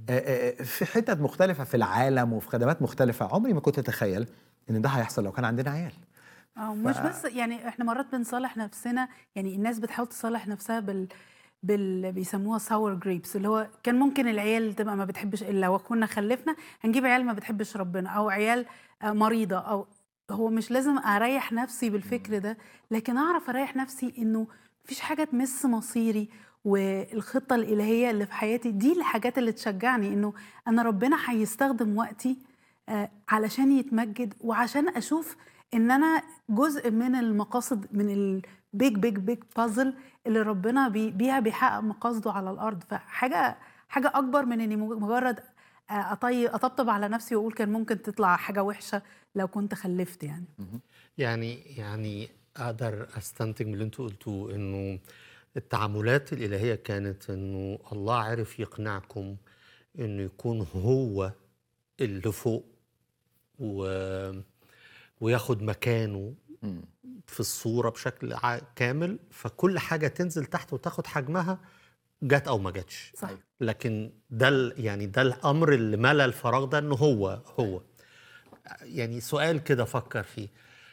آه، آه، في حتت مختلفه في العالم وفي خدمات مختلفه عمري ما كنت اتخيل ان ده هيحصل لو كان عندنا عيال اه مش بس يعني احنا مرات بنصالح نفسنا يعني الناس بتحاول تصالح نفسها بال بال بيسموها ساور جريبس اللي هو كان ممكن العيال تبقى ما بتحبش الا لو كنا خلفنا هنجيب عيال ما بتحبش ربنا او عيال آه، مريضه او هو مش لازم اريح نفسي بالفكر ده لكن اعرف اريح نفسي انه مفيش حاجه تمس مصيري والخطه الالهيه اللي في حياتي دي الحاجات اللي تشجعني انه انا ربنا هيستخدم وقتي آه، علشان يتمجد وعشان اشوف ان انا جزء من المقاصد من البيج بيج بيج بازل اللي ربنا بي بيها بيحقق مقاصده على الارض فحاجه حاجه اكبر من اني مجرد آه، اطي اطبطب على نفسي واقول كان ممكن تطلع حاجه وحشه لو كنت خلفت يعني يعني يعني اقدر استنتج من اللي انتوا قلتوه انه التعاملات الالهيه كانت انه الله عرف يقنعكم انه يكون هو اللي فوق و... وياخد مكانه في الصوره بشكل ع- كامل فكل حاجه تنزل تحت وتاخد حجمها جت او ما جاتش صح لكن ده ال- يعني ده الامر اللي ملى الفراغ ده انه هو هو يعني سؤال كده فكر فيه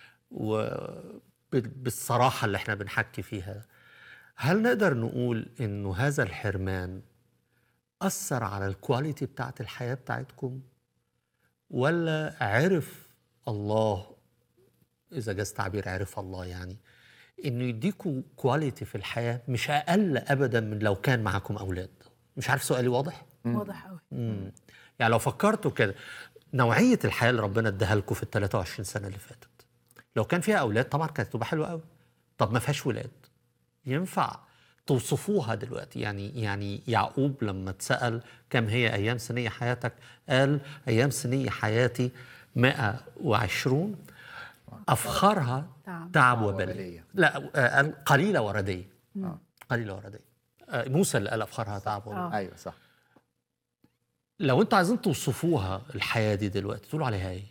وبالصراحه اللي احنا بنحكي فيها هل نقدر نقول انه هذا الحرمان اثر على الكواليتي بتاعت الحياه بتاعتكم ولا عرف الله اذا جاز تعبير عرف الله يعني انه يديكوا كواليتي في الحياه مش اقل ابدا من لو كان معاكم اولاد مش عارف سؤالي واضح واضح قوي مم. يعني لو فكرتوا كده نوعيه الحياه اللي ربنا اداها لكم في ال 23 سنه اللي فاتت لو كان فيها اولاد طبعا كانت تبقى حلوه قوي طب ما فيهاش ولاد ينفع توصفوها دلوقتي يعني يعني يعقوب لما اتسال كم هي ايام سنيه حياتك قال ايام سنيه حياتي 120 افخرها تعب. تعب وبلية. وبليه لا آه، قال قليله ورديه آه. قليله ورديه آه، موسى اللي قال افخرها تعب وبليه آه. ايوه صح لو انتوا عايزين توصفوها الحياه دي دلوقتي تقولوا عليها ايه؟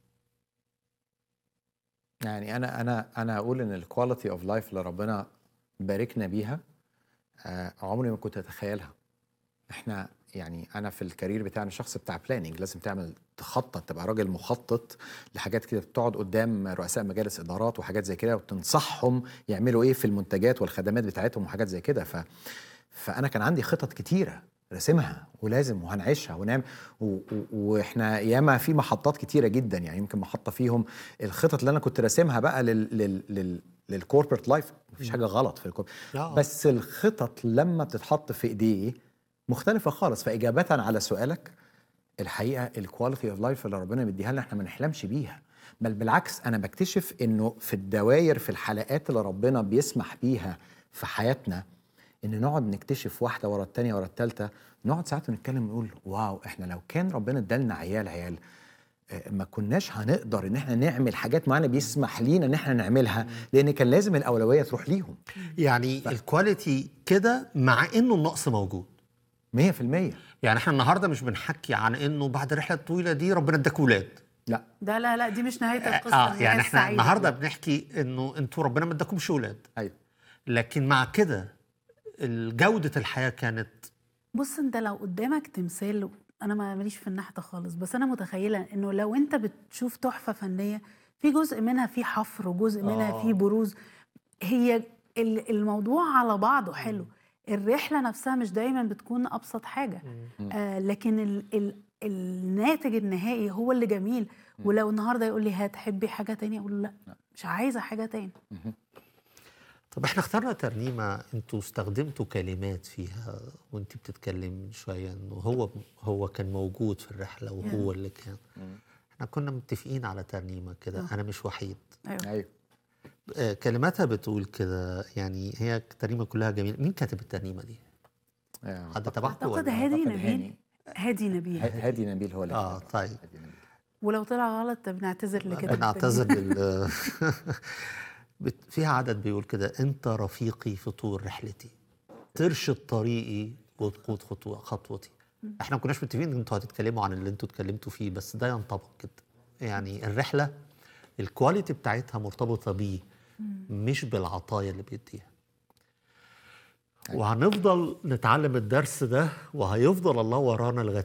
يعني انا انا انا اقول ان الكواليتي اوف لايف اللي ربنا باركنا بيها آه، عمري ما كنت اتخيلها احنا يعني انا في الكارير بتاعنا شخص بتاع بلاننج لازم تعمل تخطط تبقى راجل مخطط لحاجات كده بتقعد قدام رؤساء مجالس ادارات وحاجات زي كده وتنصحهم يعملوا ايه في المنتجات والخدمات بتاعتهم وحاجات زي كده ف فانا كان عندي خطط كتيره راسمها ولازم وهنعيشها ونعمل و- و- واحنا ياما في محطات كتيره جدا يعني يمكن محطه فيهم الخطط اللي انا كنت راسمها بقى لل لل لل للكوربريت لايف مفيش حاجه غلط في الكوربريت آه. بس الخطط لما بتتحط في ايديه مختلفه خالص فاجابه على سؤالك الحقيقه الكواليتي اوف لايف اللي ربنا مديها لنا احنا ما نحلمش بيها بل بالعكس انا بكتشف انه في الدواير في الحلقات اللي ربنا بيسمح بيها في حياتنا ان نقعد نكتشف واحده ورا الثانيه ورا الثالثه نقعد ساعات ونتكلم ونقول واو احنا لو كان ربنا ادالنا عيال عيال آه، ما كناش هنقدر ان احنا نعمل حاجات معانا بيسمح لينا ان احنا نعملها لان كان لازم الاولويه تروح ليهم يعني الكواليتي كده مع انه النقص موجود 100% يعني احنا النهارده مش بنحكي عن انه بعد الرحله الطويله دي ربنا اداك ولاد لا ده لا لا دي مش نهايه القصه اه النهاية يعني احنا السعيدة. النهارده بنحكي انه انتوا ربنا ما اداكمش ولاد ايوه لكن مع كده جوده الحياه كانت بص انت لو قدامك تمثال انا ما ماليش في النحت خالص بس انا متخيله انه لو انت بتشوف تحفه فنيه في جزء منها فيه حفر وجزء منها آه. فيه بروز هي ال- الموضوع على بعضه حلو الرحله نفسها مش دايما بتكون ابسط حاجه آه لكن ال ال الناتج النهائي هو اللي جميل ولو النهارده يقول لي هتحبي حاجه تانية اقول له لا مش عايزه حاجه تاني طب احنا اخترنا ترنيمه انتوا استخدمتوا كلمات فيها وانت بتتكلم من شويه انه هو هو كان موجود في الرحله وهو اللي كان احنا كنا متفقين على ترنيمه كده انا مش وحيد ايوه ايوه آه، كلماتها بتقول كده يعني هي الترنيمه كلها جميله مين كاتب الترنيمه دي آه، حد تبعكم اعتقد ولا هادي أعتقد نبيل هاني. هادي نبيل ه- هادي نبيل هو اللي اه كتبها. طيب هادي نبيل. ولو طلع غلط بنعتذر لكده بنعتذر لل بت- فيها عدد بيقول كده انت رفيقي في طول رحلتي ترشد طريقي وتقود خطوة خطوتي احنا ما كناش متفقين ان انتوا هتتكلموا عن اللي انتوا اتكلمتوا فيه بس ده ينطبق جدا يعني الرحله الكواليتي بتاعتها مرتبطه بيه مش بالعطايا اللي بيديها وهنفضل نتعلم الدرس ده وهيفضل الله ورانا لغايه